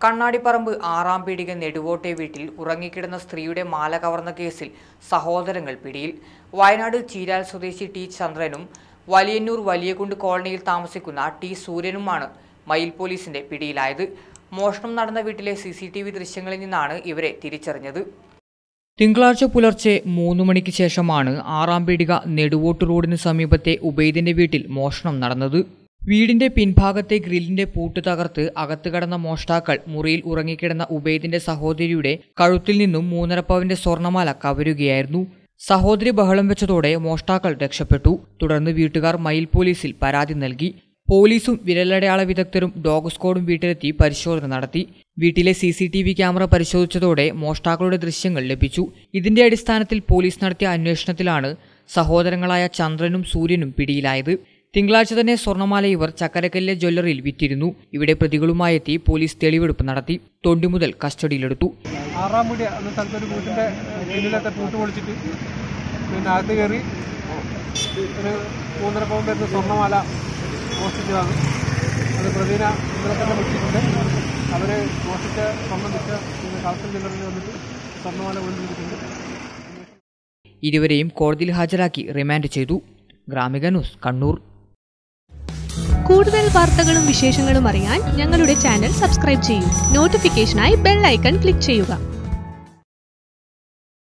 കണ്ണാടിപ്പറമ്പ് ആറാം പീടിക നെടുവോട്ടെ വീട്ടിൽ ഉറങ്ങിക്കിടന്ന സ്ത്രീയുടെ മാല കവർന്ന കേസിൽ സഹോദരങ്ങൾ പിടിയിൽ വയനാട് ചീരാൽ സ്വദേശി ടി ചന്ദ്രനും വലിയന്നൂർ വലിയകുണ്ട് കോളനിയിൽ താമസിക്കുന്ന ടി സൂര്യനുമാണ് മയിൽ പോലീസിന്റെ പിടിയിലായത് മോഷണം നടന്ന വീട്ടിലെ സി സി ടി വി ദൃശ്യങ്ങളിൽ നിന്നാണ് ഇവരെ തിരിച്ചറിഞ്ഞത് തിങ്കളാഴ്ച പുലർച്ചെ മൂന്ന് മണിക്ക് ശേഷമാണ് ആറാം പീടിക നെടുവോട്ട് റോഡിന് സമീപത്തെ ഉബൈദിന്റെ വീട്ടിൽ മോഷണം നടന്നത് വീടിന്റെ പിൻഭാഗത്തെ ഗ്രില്ലിന്റെ പൂട്ട് തകർത്ത് അകത്ത് കടന്ന മോഷ്ടാക്കൾ മുറിയിൽ ഉറങ്ങിക്കിടന്ന ഉബൈദിന്റെ സഹോദരിയുടെ കഴുത്തിൽ നിന്നും മൂന്നര പവന്റെ സ്വർണമാല കവരുകയായിരുന്നു സഹോദരി ബഹളം വെച്ചതോടെ മോഷ്ടാക്കൾ രക്ഷപ്പെട്ടു തുടർന്ന് വീട്ടുകാർ മയിൽ പോലീസിൽ പരാതി നൽകി പോലീസും വിരലടയാള വിദഗ്ധരും ഡോഗ് സ്ക്വാഡും വീട്ടിലെത്തി പരിശോധന നടത്തി വീട്ടിലെ C C T V camera പരിശോധിച്ചതോടെ മോഷ്ടാക്കളുടെ ദൃശ്യങ്ങൾ ലഭിച്ചു ഇതിന്റെ അടിസ്ഥാനത്തിൽ പോലീസ് നടത്തിയ അന്വേഷണത്തിലാണ് സഹോദരങ്ങളായ ചന്ദ്രനും സൂര്യനും പിടിയിലായത് തിങ്കളാഴ്ച തന്നെ സ്വർണമാല ഇവർ ചക്കരക്കല്ലിലെ ജ്വല്ലറിയിൽ വിറ്റിരുന്നു ഇവിടെ പ്രതികളുമായി എത്തി പോലീസ് തെളിവെടുപ്പ് നടത്തി തൊണ്ടി മുതൽ കസ്റ്റഡിയിലെടുത്തു ആറാം മുടി എന്ന സ്ഥലത്ത് ഒരു വീട്ടിൻ്റെ പിന്നിലത്തെ പൂട്ട് പൊളിച്ചിട്ട് പിന്നെ അകത്ത് കയറി ഒരു മൂന്നര പവൻ വരുന്ന സ്വർണ്ണമാല മോഷ്ടിച്ചതാണ് അത് പ്രതിന ഇന്നലെ തന്നെ വിട്ടിട്ടുണ്ട് അവർ മോഷ്ടിച്ച സ്വർണ്ണം വിറ്റ പിന്നെ കളക്ടർ ജില്ലറിൽ വന്നിട്ട് സ്വർണ്ണമാല കൊണ്ടുവന്നിട്ടുണ്ട് ഇരുവരെയും കോടതിയിൽ ഹാജരാക്കി റിമാൻഡ് ചെയ്തു ഗ്രാമിക ന്യൂസ് കണ്ണൂർ കൂടുതൽ വാർത്തകളും വിശേഷങ്ങളും അറിയാൻ ഞങ്ങളുടെ ചാനൽ സബ്സ്ക്രൈബ് ചെയ്യൂ നോട്ടിഫിക്കേഷനായി ബെൽ ഐക്കൺ ക്ലിക്ക് ചെയ്യുക